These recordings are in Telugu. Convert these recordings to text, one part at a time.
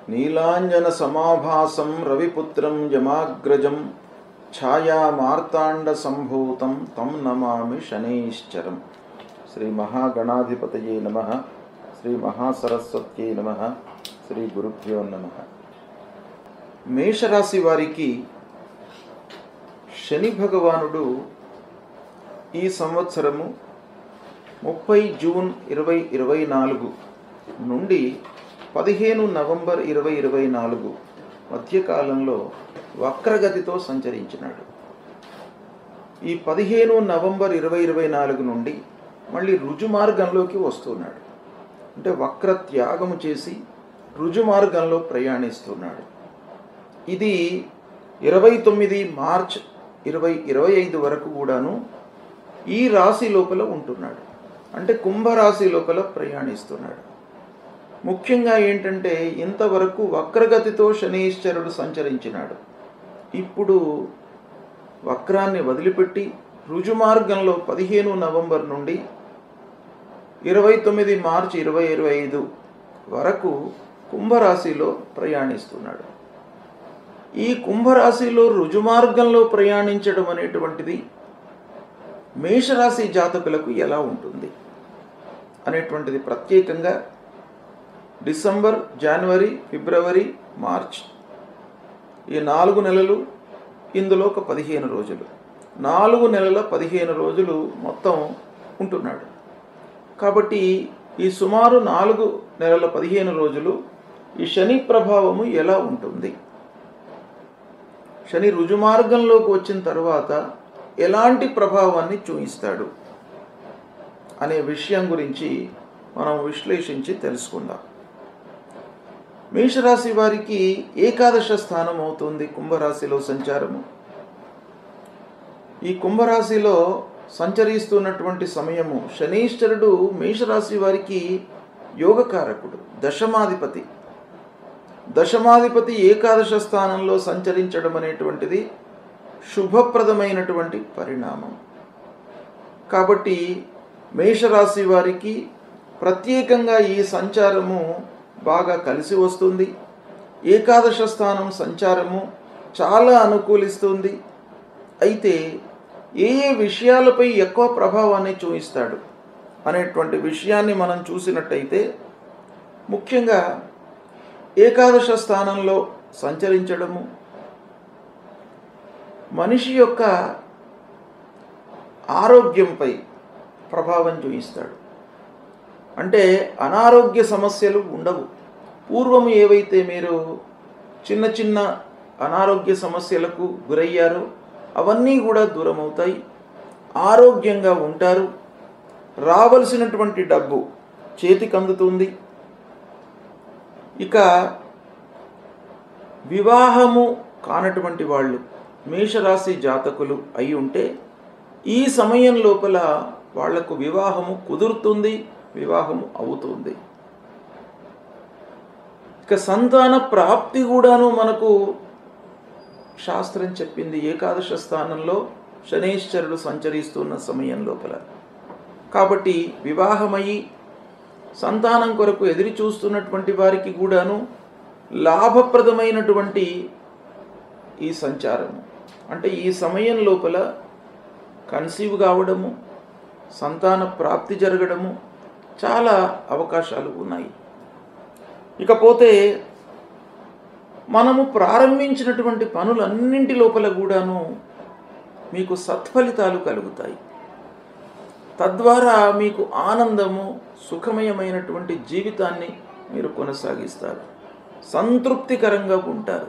నీలాంజన సమాభాసం రవిపుత్రం యమాగ్రజం ఛాయామార్తాండ సంభూతం తం నమామి శనైశ్చరం శ్రీ మహాగణాధిపతయే నమ శ్రీ మహాసరస్వత్యై నమ శ్రీ గురుభ్యో నమ మేషరాశి వారికి శని భగవానుడు ఈ సంవత్సరము ముప్పై జూన్ ఇరవై ఇరవై నాలుగు నుండి పదిహేను నవంబర్ ఇరవై ఇరవై నాలుగు మధ్యకాలంలో వక్రగతితో సంచరించినాడు ఈ పదిహేను నవంబర్ ఇరవై ఇరవై నాలుగు నుండి మళ్ళీ రుజు మార్గంలోకి వస్తున్నాడు అంటే వక్ర త్యాగము చేసి రుజు మార్గంలో ప్రయాణిస్తున్నాడు ఇది ఇరవై తొమ్మిది మార్చ్ ఇరవై ఇరవై ఐదు వరకు కూడాను ఈ రాశి లోపల ఉంటున్నాడు అంటే కుంభరాశి లోపల ప్రయాణిస్తున్నాడు ముఖ్యంగా ఏంటంటే ఇంతవరకు వక్రగతితో శనీశ్వరుడు సంచరించినాడు ఇప్పుడు వక్రాన్ని వదిలిపెట్టి రుజుమార్గంలో పదిహేను నవంబర్ నుండి ఇరవై తొమ్మిది మార్చి ఇరవై ఇరవై ఐదు వరకు కుంభరాశిలో ప్రయాణిస్తున్నాడు ఈ కుంభరాశిలో రుజుమార్గంలో ప్రయాణించడం అనేటువంటిది మేషరాశి జాతకులకు ఎలా ఉంటుంది అనేటువంటిది ప్రత్యేకంగా డిసెంబర్ జనవరి ఫిబ్రవరి మార్చ్ ఈ నాలుగు నెలలు ఇందులో ఒక పదిహేను రోజులు నాలుగు నెలల పదిహేను రోజులు మొత్తం ఉంటున్నాడు కాబట్టి ఈ సుమారు నాలుగు నెలల పదిహేను రోజులు ఈ శని ప్రభావము ఎలా ఉంటుంది శని రుజుమార్గంలోకి వచ్చిన తర్వాత ఎలాంటి ప్రభావాన్ని చూపిస్తాడు అనే విషయం గురించి మనం విశ్లేషించి తెలుసుకుందాం మేషరాశి వారికి ఏకాదశ స్థానం అవుతుంది కుంభరాశిలో సంచారము ఈ కుంభరాశిలో సంచరిస్తున్నటువంటి సమయము శనీశ్వరుడు మేషరాశి వారికి యోగకారకుడు దశమాధిపతి దశమాధిపతి ఏకాదశ స్థానంలో సంచరించడం అనేటువంటిది శుభప్రదమైనటువంటి పరిణామం కాబట్టి మేషరాశి వారికి ప్రత్యేకంగా ఈ సంచారము బాగా కలిసి వస్తుంది ఏకాదశ స్థానం సంచారము చాలా అనుకూలిస్తుంది అయితే ఏ ఏ విషయాలపై ఎక్కువ ప్రభావాన్ని చూపిస్తాడు అనేటువంటి విషయాన్ని మనం చూసినట్టయితే ముఖ్యంగా ఏకాదశ స్థానంలో సంచరించడము మనిషి యొక్క ఆరోగ్యంపై ప్రభావం చూపిస్తాడు అంటే అనారోగ్య సమస్యలు ఉండవు పూర్వం ఏవైతే మీరు చిన్న చిన్న అనారోగ్య సమస్యలకు గురయ్యారో అవన్నీ కూడా దూరం అవుతాయి ఆరోగ్యంగా ఉంటారు రావలసినటువంటి డబ్బు చేతికి అందుతుంది ఇక వివాహము కానటువంటి వాళ్ళు మేషరాశి జాతకులు అయి ఉంటే ఈ సమయం లోపల వాళ్లకు వివాహము కుదురుతుంది వివాహము అవుతుంది ఇక సంతాన ప్రాప్తి కూడాను మనకు శాస్త్రం చెప్పింది ఏకాదశ స్థానంలో శనేశ్వరుడు సంచరిస్తున్న సమయం లోపల కాబట్టి వివాహమయ్యి సంతానం కొరకు ఎదురు చూస్తున్నటువంటి వారికి కూడాను లాభప్రదమైనటువంటి ఈ సంచారము అంటే ఈ సమయం లోపల కన్సీవ్ కావడము సంతాన ప్రాప్తి జరగడము చాలా అవకాశాలు ఉన్నాయి ఇకపోతే మనము ప్రారంభించినటువంటి పనులన్నింటి లోపల కూడాను మీకు సత్ఫలితాలు కలుగుతాయి తద్వారా మీకు ఆనందము సుఖమయమైనటువంటి జీవితాన్ని మీరు కొనసాగిస్తారు సంతృప్తికరంగా ఉంటారు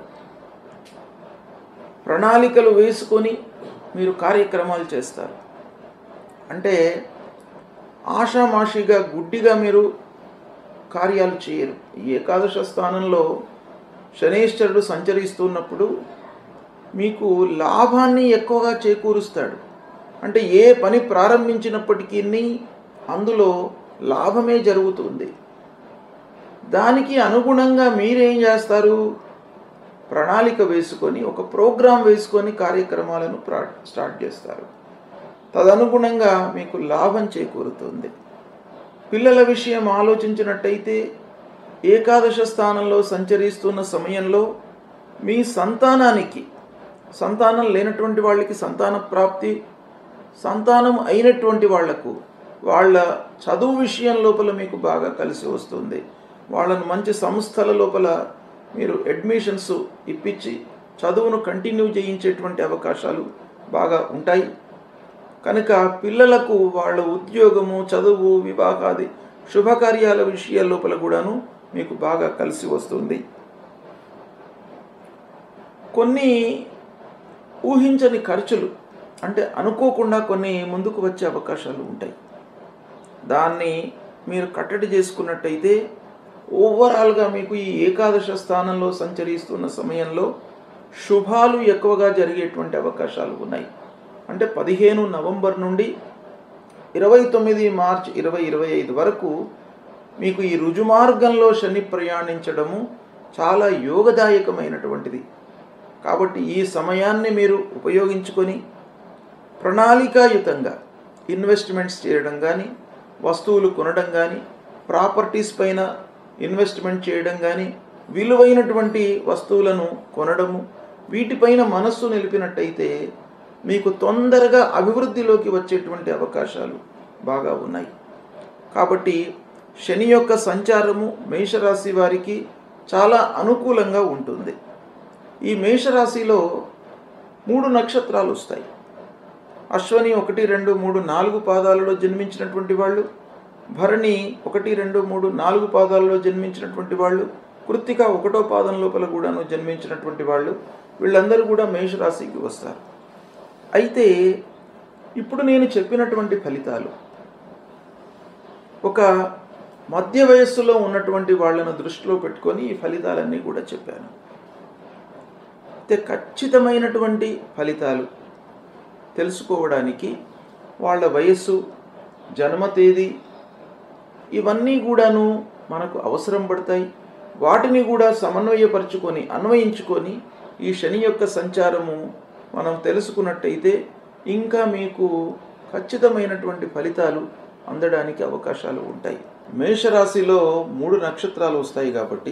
ప్రణాళికలు వేసుకొని మీరు కార్యక్రమాలు చేస్తారు అంటే ఆషామాషిగా గుడ్డిగా మీరు కార్యాలు చేయరు ఈ ఏకాదశ స్థానంలో శనేశ్వరుడు సంచరిస్తున్నప్పుడు మీకు లాభాన్ని ఎక్కువగా చేకూరుస్తాడు అంటే ఏ పని ప్రారంభించినప్పటికీ అందులో లాభమే జరుగుతుంది దానికి అనుగుణంగా మీరేం చేస్తారు ప్రణాళిక వేసుకొని ఒక ప్రోగ్రాం వేసుకొని కార్యక్రమాలను ప్రా స్టార్ట్ చేస్తారు తదనుగుణంగా మీకు లాభం చేకూరుతుంది పిల్లల విషయం ఆలోచించినట్టయితే ఏకాదశ స్థానంలో సంచరిస్తున్న సమయంలో మీ సంతానానికి సంతానం లేనటువంటి వాళ్ళకి సంతాన ప్రాప్తి సంతానం అయినటువంటి వాళ్లకు వాళ్ళ చదువు విషయం లోపల మీకు బాగా కలిసి వస్తుంది వాళ్ళను మంచి సంస్థల లోపల మీరు అడ్మిషన్స్ ఇప్పించి చదువును కంటిన్యూ చేయించేటువంటి అవకాశాలు బాగా ఉంటాయి కనుక పిల్లలకు వాళ్ళ ఉద్యోగము చదువు వివాహాది శుభకార్యాల విషయాల లోపల కూడాను మీకు బాగా కలిసి వస్తుంది కొన్ని ఊహించని ఖర్చులు అంటే అనుకోకుండా కొన్ని ముందుకు వచ్చే అవకాశాలు ఉంటాయి దాన్ని మీరు కట్టడి చేసుకున్నట్టయితే ఓవరాల్గా మీకు ఈ ఏకాదశ స్థానంలో సంచరిస్తున్న సమయంలో శుభాలు ఎక్కువగా జరిగేటువంటి అవకాశాలు ఉన్నాయి అంటే పదిహేను నవంబర్ నుండి ఇరవై తొమ్మిది మార్చ్ ఇరవై ఇరవై ఐదు వరకు మీకు ఈ రుజుమార్గంలో శని ప్రయాణించడము చాలా యోగదాయకమైనటువంటిది కాబట్టి ఈ సమయాన్ని మీరు ఉపయోగించుకొని ప్రణాళికాయుతంగా ఇన్వెస్ట్మెంట్స్ చేయడం కానీ వస్తువులు కొనడం కానీ ప్రాపర్టీస్ పైన ఇన్వెస్ట్మెంట్ చేయడం కానీ విలువైనటువంటి వస్తువులను కొనడము వీటిపైన మనస్సు నిలిపినట్టయితే మీకు తొందరగా అభివృద్ధిలోకి వచ్చేటువంటి అవకాశాలు బాగా ఉన్నాయి కాబట్టి శని యొక్క సంచారము మేషరాశి వారికి చాలా అనుకూలంగా ఉంటుంది ఈ మేషరాశిలో మూడు నక్షత్రాలు వస్తాయి అశ్వని ఒకటి రెండు మూడు నాలుగు పాదాలలో జన్మించినటువంటి వాళ్ళు భరణి ఒకటి రెండు మూడు నాలుగు పాదాలలో జన్మించినటువంటి వాళ్ళు కృత్తిక ఒకటో పాదం లోపల కూడాను జన్మించినటువంటి వాళ్ళు వీళ్ళందరూ కూడా మేషరాశికి వస్తారు అయితే ఇప్పుడు నేను చెప్పినటువంటి ఫలితాలు ఒక మధ్య వయస్సులో ఉన్నటువంటి వాళ్ళను దృష్టిలో పెట్టుకొని ఈ ఫలితాలన్నీ కూడా చెప్పాను అయితే ఖచ్చితమైనటువంటి ఫలితాలు తెలుసుకోవడానికి వాళ్ళ వయస్సు జన్మ తేదీ ఇవన్నీ కూడాను మనకు అవసరం పడతాయి వాటిని కూడా సమన్వయపరుచుకొని అన్వయించుకొని ఈ శని యొక్క సంచారము మనం తెలుసుకున్నట్టయితే ఇంకా మీకు ఖచ్చితమైనటువంటి ఫలితాలు అందడానికి అవకాశాలు ఉంటాయి మేషరాశిలో మూడు నక్షత్రాలు వస్తాయి కాబట్టి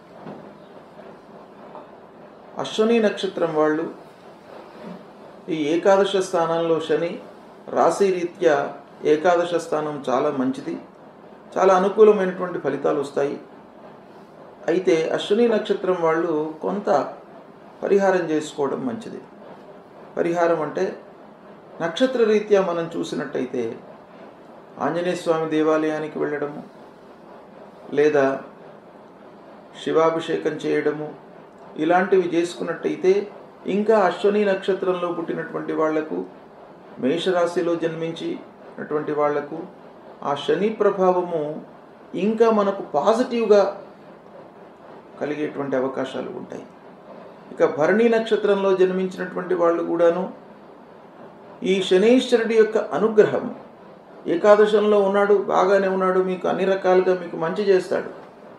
అశ్వని నక్షత్రం వాళ్ళు ఈ ఏకాదశ స్థానంలో శని రాశి రీత్యా ఏకాదశ స్థానం చాలా మంచిది చాలా అనుకూలమైనటువంటి ఫలితాలు వస్తాయి అయితే అశ్విని నక్షత్రం వాళ్ళు కొంత పరిహారం చేసుకోవడం మంచిది పరిహారం అంటే నక్షత్ర రీత్యా మనం చూసినట్టయితే ఆంజనేయ స్వామి దేవాలయానికి వెళ్ళడము లేదా శివాభిషేకం చేయడము ఇలాంటివి చేసుకున్నట్టయితే ఇంకా అశ్వని నక్షత్రంలో పుట్టినటువంటి వాళ్లకు మేషరాశిలో జన్మించినటువంటి వాళ్లకు ఆ శని ప్రభావము ఇంకా మనకు పాజిటివ్గా కలిగేటువంటి అవకాశాలు ఉంటాయి ఇక భరణి నక్షత్రంలో జన్మించినటువంటి వాళ్ళు కూడాను ఈ శనీశ్వరుడి యొక్క అనుగ్రహం ఏకాదశంలో ఉన్నాడు బాగానే ఉన్నాడు మీకు అన్ని రకాలుగా మీకు మంచి చేస్తాడు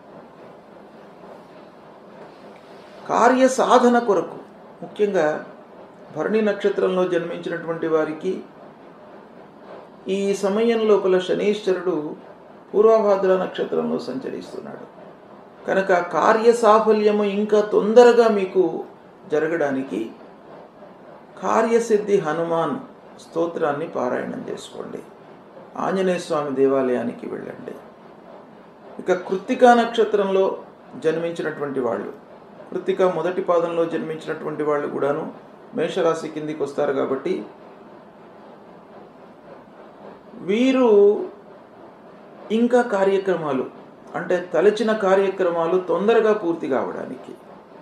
కార్య సాధన కొరకు ముఖ్యంగా భరణి నక్షత్రంలో జన్మించినటువంటి వారికి ఈ సమయం లోపల శనీశ్వరుడు పూర్వభాద్ర నక్షత్రంలో సంచరిస్తున్నాడు కనుక కార్య సాఫల్యము ఇంకా తొందరగా మీకు జరగడానికి కార్యసిద్ధి హనుమాన్ స్తోత్రాన్ని పారాయణం చేసుకోండి ఆంజనేయ స్వామి దేవాలయానికి వెళ్ళండి ఇక కృత్తికా నక్షత్రంలో జన్మించినటువంటి వాళ్ళు కృత్తిక మొదటి పాదంలో జన్మించినటువంటి వాళ్ళు కూడాను మేషరాశి కిందికి వస్తారు కాబట్టి వీరు ఇంకా కార్యక్రమాలు అంటే తలచిన కార్యక్రమాలు తొందరగా పూర్తి కావడానికి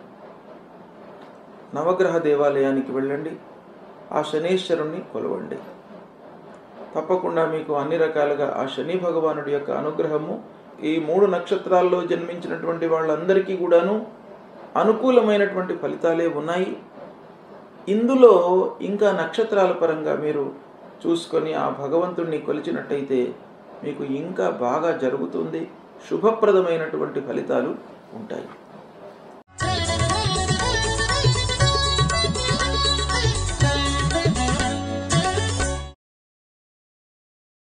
నవగ్రహ దేవాలయానికి వెళ్ళండి ఆ శనీశ్వరుణ్ణి కొలవండి తప్పకుండా మీకు అన్ని రకాలుగా ఆ శని భగవానుడి యొక్క అనుగ్రహము ఈ మూడు నక్షత్రాల్లో జన్మించినటువంటి వాళ్ళందరికీ కూడాను అనుకూలమైనటువంటి ఫలితాలే ఉన్నాయి ఇందులో ఇంకా నక్షత్రాల పరంగా మీరు చూసుకొని ఆ భగవంతుణ్ణి కొలిచినట్టయితే మీకు ఇంకా బాగా జరుగుతుంది శుభప్రదమైనటువంటి ఫలితాలు ఉంటాయి